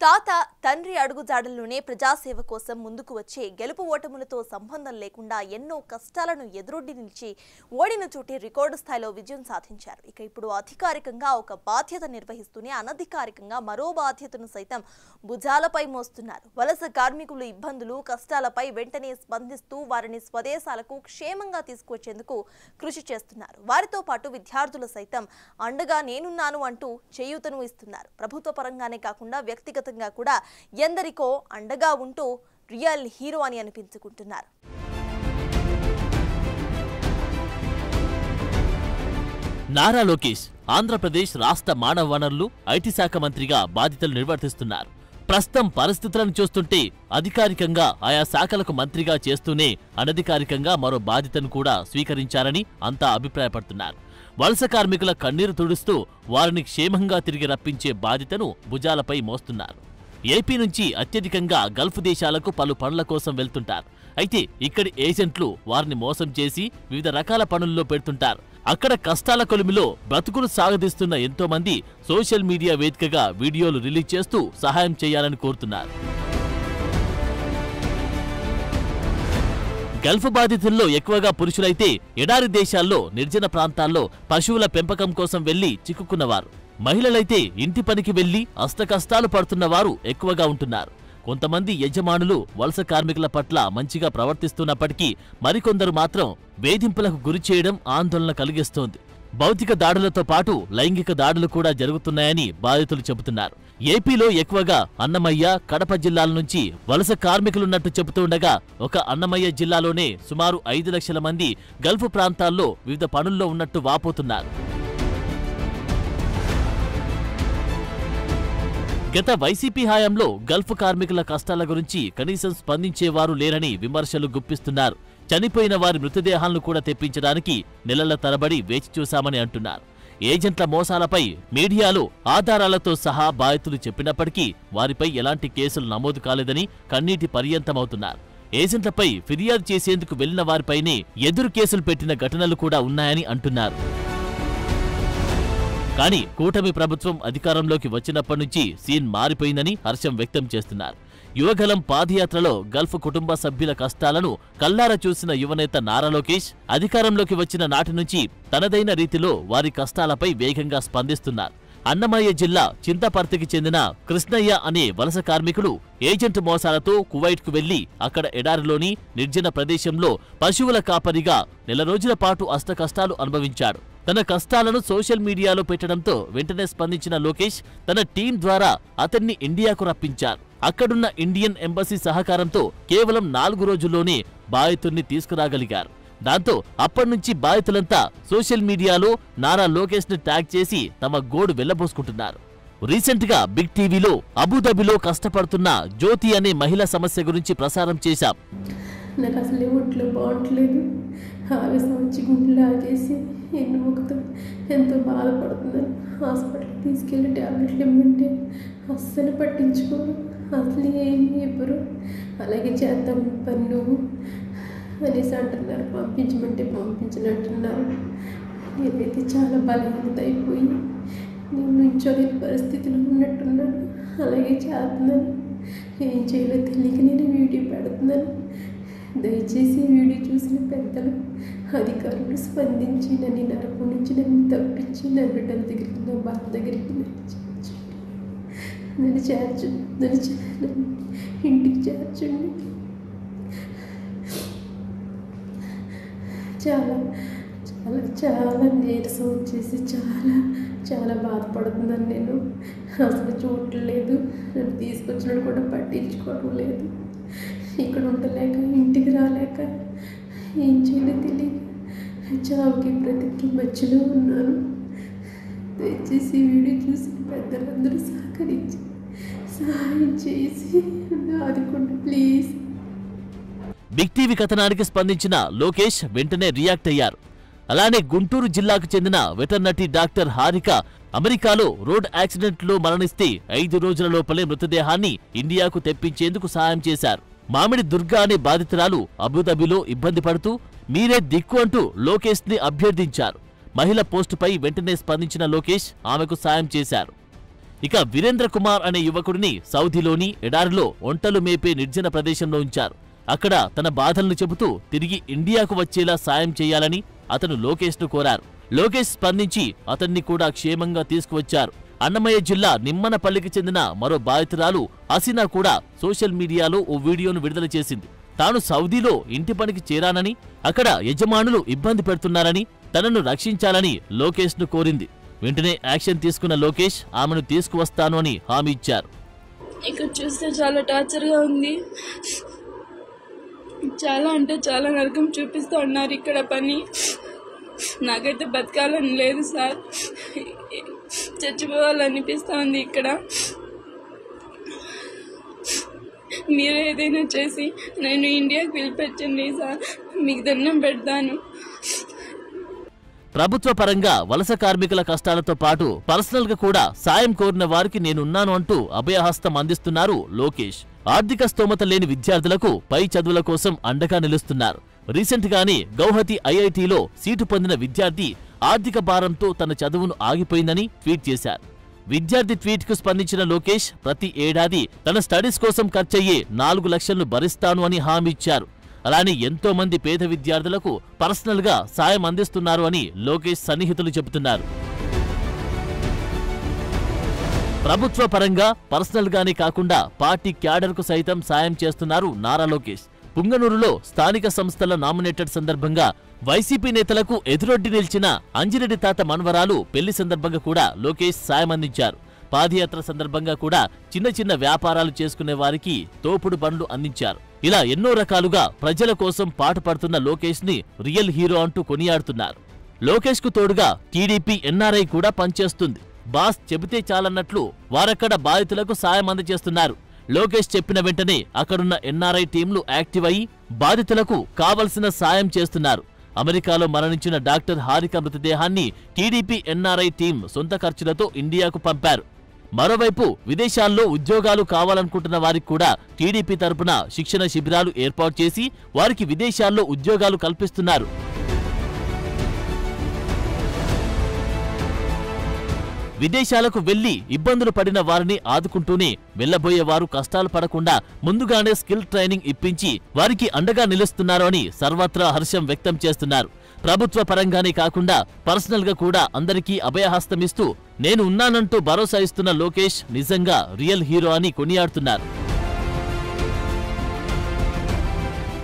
తాత తండ్రి అడుగుజాడల్లోనే ప్రజాసేవ కోసం ముందుకు వచ్చే గెలుపు ఓటములతో సంబంధం లేకుండా ఎన్నో కష్టాలను ఎదురొడ్డి నిలిచి ఓడిన చోటే రికార్డు స్థాయిలో విజయం సాధించారు ఇక ఇప్పుడు అధికారికంగా ఒక బాధ్యత నిర్వహిస్తూనే అనధికారికంగా మరో బాధ్యతను సైతం భుజాలపై మోస్తున్నారు వలస కార్మికులు ఇబ్బందులు కష్టాలపై వెంటనే స్పందిస్తూ వారిని స్వదేశాలకు క్షేమంగా తీసుకువచ్చేందుకు కృషి చేస్తున్నారు వారితో పాటు విద్యార్థులు సైతం అండగా నేనున్నాను అంటూ చేయూతను ఇస్తున్నారు ప్రభుత్వ పరంగానే కాకుండా వ్యక్తిగతంగా కూడా ఎందరికో అండగా ఉంటూ రియల్ హీరో అని అనిపించుకుంటున్నారు నారా లోకేష్ ఆంధ్రప్రదేశ్ రాష్ట్ర మానవ వనరులు ఐటీ శాఖ మంత్రిగా బాధ్యతలు నిర్వర్తిస్తున్నారు ప్రస్తుతం పరిస్థితులను చూస్తుంటే అధికారికంగా ఆయా శాఖలకు మంత్రిగా చేస్తూనే అనధికారికంగా మరో బాధ్యతను కూడా స్వీకరించారని అంతా అభిప్రాయపడుతున్నారు వలస కార్మికుల కన్నీరు తుడుస్తూ వారిని క్షేమంగా తిరిగి రప్పించే బాధ్యతను భుజాలపై మోస్తున్నారు ఏపీ నుంచి అత్యధికంగా గల్ఫ్ దేశాలకు పలు పనుల కోసం వెళ్తుంటారు అయితే ఇక్కడి ఏజెంట్లు వారిని మోసం చేసి వివిధ రకాల పనుల్లో పెడుతుంటారు అక్కడ కష్టాల కొలిమిలో బ్రతుకులు సాగదీస్తున్న ఎంతో మంది సోషల్ మీడియా వేదికగా వీడియోలు రిలీజ్ చేస్తూ సహాయం చేయాలని కోరుతున్నారు గల్ఫ్ బాధితుల్లో ఎక్కువగా పురుషులైతే ఎడారి దేశాల్లో నిర్జన ప్రాంతాల్లో పశువుల పెంపకం కోసం వెళ్లి చిక్కుకున్నవారు మహిళలైతే ఇంటి పనికి వెళ్లి అష్టకష్టాలు పడుతున్న వారు ఎక్కువగా ఉంటున్నారు కొంతమంది యజమానులు వలస కార్మికుల పట్ల మంచిగా ప్రవర్తిస్తున్నప్పటికీ మరికొందరు మాత్రం వేధింపులకు గురి చేయడం ఆందోళన కలిగిస్తోంది భౌతిక దాడులతో పాటు లైంగిక దాడులు కూడా జరుగుతున్నాయని బాధితులు చెబుతున్నారు ఏపీలో ఎక్కువగా అన్నమయ్య కడప జిల్లాల నుంచి వలస కార్మికులున్నట్టు చెబుతుండగా ఒక అన్నమయ్య జిల్లాలోనే సుమారు ఐదు లక్షల మంది గల్ఫ్ ప్రాంతాల్లో వివిధ పనుల్లో ఉన్నట్టు వాపోతున్నారు గత వైసీపీ హయాంలో గల్ఫ్ కార్మికుల కష్టాల గురించి కనీసం స్పందించేవారు లేరని విమర్శలు గుప్పిస్తున్నారు చనిపోయిన వారి మృతదేహాలను కూడా తెప్పించడానికి నెలల తరబడి వేచి చూశామని అంటున్నారు ఏజెంట్ల మోసాలపై మీడియాలో ఆధారాలతో సహా బాధితులు చెప్పినప్పటికీ వారిపై ఎలాంటి కేసులు నమోదు కాలేదని కన్నీటి పర్యంతమవుతున్నారు ఏజెంట్లపై ఫిర్యాదు చేసేందుకు వెళ్లిన వారిపైనే ఎదురు కేసులు పెట్టిన ఘటనలు కూడా ఉన్నాయని అంటున్నారు కానీ కూటమి ప్రభుత్వం అధికారంలోకి వచ్చినప్పటి నుంచి సీన్ మారిపోయిందని హర్షం వ్యక్తం చేస్తున్నారు యువగలం పాదయాత్రలో గల్ఫ్ కుటుంబ సభ్యుల కష్టాలను కల్లారా చూసిన యువనేత నారా లోకేష్ అధికారంలోకి వచ్చిన నాటి నుంచి తనదైన రీతిలో వారి కష్టాలపై వేగంగా స్పందిస్తున్నారు అన్నమయ్య జిల్లా చింతపర్తికి చెందిన కృష్ణయ్య అనే వలస కార్మికుడు ఏజెంట్ మోసాలతో కువైట్కు వెళ్లి అక్కడ ఎడారిలోని నిర్జన ప్రదేశంలో పశువుల కాపరిగా నెల రోజుల పాటు అష్టకష్టాలు అనుభవించాడు తన కష్టాలను సోషల్ మీడియాలో పెట్టడంతో వెంటనే స్పందించిన లోకేష్ తన టీం ద్వారా అతన్ని ఇండియాకు రప్పించారు అక్కడున్న ఇండియన్ ఎంబసీ సహకారంతో కేవలం నాలుగు రోజుల్లోనే బాధితుణ్ణి తీసుకురాగలిగారు దాంతో అప్పటినుంచి బాధితులంతా సోషల్ మీడియాలో నారా లోకేష్ ని ట్యాగ్ చేసి తమ గోడు వెళ్లబోసుకుంటున్నారు రీసెంట్ గా బిగ్ టీవీలో అబుదాబిలో కష్టపడుతున్న జ్యోతి అనే మహిళ సమస్య గురించి ప్రసారం చేశాం నాకు అసలే ఒంట్లో బాగుంటలేదు ఆవేశం వచ్చి గుండెలు ఆగేసి ఎన్ని మొక్కుతూ ఎంతో బాధపడుతున్నాను హాస్పిటల్కి తీసుకెళ్ళి ట్యాబ్లెట్లు ఇమ్మంటే అస్సలు పట్టించుకోరు అసలు ఏమి ఇవ్వరు అలాగే చేద్దాం పని నువ్వు అనేసి అంటున్నారు పంపించమంటే పంపించనంటున్నారు నేనైతే చాలా బలహీనత అయిపోయి నేను నుంచోలేని పరిస్థితిలో ఉన్నట్టున్నాను అలాగే చేస్తున్నాను ఏం చేయాలో తెలియక నేను వీడియో పెడుతున్నాను దయచేసి ఈ వీడియో చూసిన పెద్దలు అధికారులు స్పందించి నన్ను ఈ నరకం నుంచి నన్ను తప్పించి నా బిడ్డల దగ్గరికి నా బాధ దగ్గరికి నన్ను చేర్చండి నన్ను చేర్చు నన్ను చే- నన్ను ఇంటికి చేర్చండి చాలా చాలా చాలా నీరసం వచ్చేసి చాలా చాలా బాధపడుతున్నాను నేను అసలు చూడట్లేదు నన్ను తీసుకొచ్చినట్టు కూడా పట్టించుకోవడం లేదు ఇక్కడ ఉండలేక ఇంటికి రాలేక ఏం చేయాలో తెలియక చావుకి బ్రతికి మధ్యలో ఉన్నాను దయచేసి ఈ వీడియో చూసి పెద్దలందరూ సహకరించి సహాయం చేసి ఆదుకోండి ప్లీజ్ బిగ్ టీవీ కథనానికి స్పందించిన లోకేష్ వెంటనే రియాక్ట్ అయ్యారు అలానే గుంటూరు జిల్లాకు చెందిన వెటర్నరీ డాక్టర్ హారిక అమెరికాలో రోడ్ యాక్సిడెంట్లో మరణిస్తే ఐదు రోజుల లోపలే మృతదేహాన్ని ఇండియాకు తెప్పించేందుకు సహాయం చేశారు మామిడి దుర్గా అనే బాధితురాలు అబుదాబిలో ఇబ్బంది పడుతూ మీరే దిక్కు అంటూ లోకేష్ ని అభ్యర్థించారు మహిళ పోస్టుపై వెంటనే స్పందించిన లోకేష్ ఆమెకు సాయం చేశారు ఇక వీరేంద్ర కుమార్ అనే యువకుడిని సౌదీలోని ఎడారిలో ఒంటలు మేపే నిర్జన ప్రదేశంలో ఉంచారు అక్కడ తన బాధలను చెబుతూ తిరిగి ఇండియాకు వచ్చేలా సాయం చేయాలని అతను లోకేష్ను కోరారు లోకేష్ స్పందించి అతన్ని కూడా క్షేమంగా తీసుకువచ్చారు అన్నమయ్య జిల్లా నిమ్మనపల్లికి చెందిన మరో బాధితురాలు హసీనా కూడా సోషల్ మీడియాలో ఓ వీడియోను విడుదల చేసింది తాను సౌదీలో ఇంటి పనికి చేరానని అక్కడ యజమానులు ఇబ్బంది పెడుతున్నారని తనను రక్షించాలని లోకేష్ను కోరింది వెంటనే యాక్షన్ తీసుకున్న లోకేష్ ఆమెను తీసుకువస్తాను అని హామీ ఇచ్చారు ఇక్కడ చూస్తే చాలా టార్చర్గా ఉంది చాలా అంటే చాలా నరకం చూపిస్తూ ఉన్నారు ఇక్కడ పని నాకైతే బతకాలని లేదు సార్ చచ్చిపోవాలనిపిస్తూ ఉంది ఇక్కడ మీరు ఏదైనా చేసి నేను ఇండియాకి పిలిపించండి సార్ మీకు దండం పెడతాను ప్రభుత్వ పరంగా వలస కార్మికుల కష్టాలతో పాటు పర్సనల్ గా కూడా సాయం కోరిన వారికి నేనున్నాను అంటూ అభయహస్తం అందిస్తున్నారు లోకేష్ ఆర్థిక స్తోమత లేని విద్యార్థులకు పై చదువుల కోసం అండగా నిలుస్తున్నారు రీసెంట్ గానే గౌహతి ఐఐటిలో సీటు పొందిన విద్యార్థి ఆర్థిక భారంతో తన చదువును ఆగిపోయిందని ట్వీట్ చేశారు విద్యార్థి ట్వీట్ కు స్పందించిన లోకేష్ ప్రతి ఏడాది తన స్టడీస్ కోసం ఖర్చయ్యే నాలుగు లక్షలను భరిస్తాను అని హామీ ఇచ్చారు అలానే ఎంతో మంది పేద విద్యార్థులకు పర్సనల్ గా సాయం అందిస్తున్నారు అని లోకేష్ సన్నిహితులు చెబుతున్నారు ప్రభుత్వ పరంగా పర్సనల్ గానే కాకుండా పార్టీ క్యాడర్ కు సైతం సాయం చేస్తున్నారు నారా లోకేష్ పుంగనూరులో స్థానిక సంస్థల నామినేటెడ్ సందర్భంగా వైసీపీ నేతలకు ఎదురొడ్డి నిలిచిన అంజిరెడ్డి తాత మన్వరాలు పెళ్లి సందర్భంగా కూడా లోకేష్ సాయం అందించారు పాదయాత్ర సందర్భంగా కూడా చిన్న చిన్న వ్యాపారాలు చేసుకునే వారికి తోపుడు బండ్లు అందించారు ఇలా ఎన్నో రకాలుగా ప్రజల కోసం పాటుపడుతున్న లోకేష్ ని రియల్ హీరో అంటూ కొనియాడుతున్నారు లోకేష్ కు తోడుగా టీడీపీ ఎన్ఆర్ఐ కూడా పనిచేస్తుంది బాస్ చెబితే చాలన్నట్లు వారక్కడ బాధితులకు సాయం అందజేస్తున్నారు లోకేష్ చెప్పిన వెంటనే అక్కడున్న ఎన్ఆర్ఐ టీంలు యాక్టివ్ అయి బాధితులకు కావలసిన సాయం చేస్తున్నారు అమెరికాలో మరణించిన డాక్టర్ హారిక మృతదేహాన్ని టీడీపీ ఎన్ఆర్ఐ టీం సొంత ఖర్చులతో ఇండియాకు పంపారు మరోవైపు విదేశాల్లో ఉద్యోగాలు కావాలనుకుంటున్న వారికి కూడా టీడీపీ తరపున శిక్షణ శిబిరాలు ఏర్పాటు చేసి వారికి విదేశాల్లో ఉద్యోగాలు కల్పిస్తున్నారు విదేశాలకు వెళ్లి ఇబ్బందులు పడిన వారిని ఆదుకుంటూనే వెళ్లబోయే వారు కష్టాలు పడకుండా ముందుగానే స్కిల్ ట్రైనింగ్ ఇప్పించి వారికి అండగా నిలుస్తున్నారు అని సర్వత్రా హర్షం వ్యక్తం చేస్తున్నారు ప్రభుత్వ పరంగానే కాకుండా పర్సనల్ గా కూడా అందరికీ అభయహస్తమిస్తూ నేను ఉన్నానంటూ భరోసా ఇస్తున్న లోకేష్ నిజంగా రియల్ హీరో అని కొనియాడుతున్నారు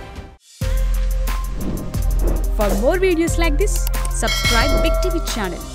For more videos like this, subscribe Big TV channel